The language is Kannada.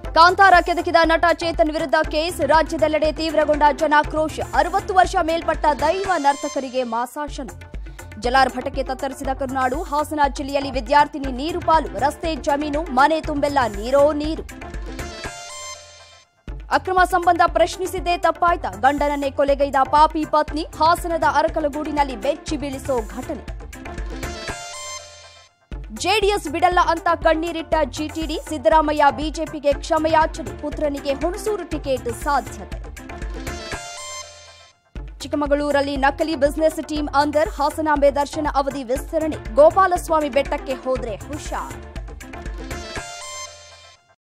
ಕಾಂತಾರ ಕೆದಕಿದ ನಟ ಚೇತನ್ ವಿರುದ್ಧ ಕೇಸ್ ರಾಜ್ಯದೆಲ್ಲೆಡೆ ತೀವ್ರಗೊಂಡ ಜನಾಕ್ರೋಶ ಅರವತ್ತು ವರ್ಷ ಮೇಲ್ಪಟ್ಟ ದೈವ ನರ್ತಕರಿಗೆ ಮಾಸಾಶನ ಜಲಾರ್ಭಟಕ್ಕೆ ತತ್ತರಿಸಿದ ಕರುನಾಡು ಹಾಸನ ಜಿಲ್ಲೆಯಲ್ಲಿ ವಿದ್ಯಾರ್ಥಿನಿ ನೀರು ಪಾಲು ರಸ್ತೆ ಜಮೀನು ಮನೆ ತುಂಬೆಲ್ಲ ನೀರೋ ನೀರು ಅಕ್ರಮ ಸಂಬಂಧ ಪ್ರಶ್ನಿಸಿದ್ದೇ ತಪ್ಪಾಯ್ತ ಗಂಡನನ್ನೇ ಕೊಲೆಗೈದ ಪಾಪಿ ಪತ್ನಿ ಹಾಸನದ ಅರಕಲಗೂಡಿನಲ್ಲಿ ಬೆಚ್ಚಿ ಬೀಳಿಸೋ ಘಟನೆ ಜೆಡಿಎಸ್ ಬಿಡಲ್ಲ ಅಂತ ಕಣ್ಣೀರಿಟ್ಟ ಜಿಟಿಡಿ ಸಿದ್ದರಾಮಯ್ಯ ಬಿಜೆಪಿಗೆ ಕ್ಷಮೆಯಾಚನೆ ಪುತ್ರನಿಗೆ ಹುಣಸೂರು ಟಿಕೆಟ್ ಸಾಧ್ಯತೆ ಚಿಕ್ಕಮಗಳೂರಲ್ಲಿ ನಕಲಿ ಬಿಸಿನೆಸ್ ಟೀಮ್ ಅಂದರ್ ಹಾಸನಾಂಬೆ ದರ್ಶನ ಅವಧಿ ವಿಸ್ತರಣೆ ಗೋಪಾಲಸ್ವಾಮಿ ಬೆಟ್ಟಕ್ಕೆ ಹೋದ್ರೆ ಹುಷಾರ್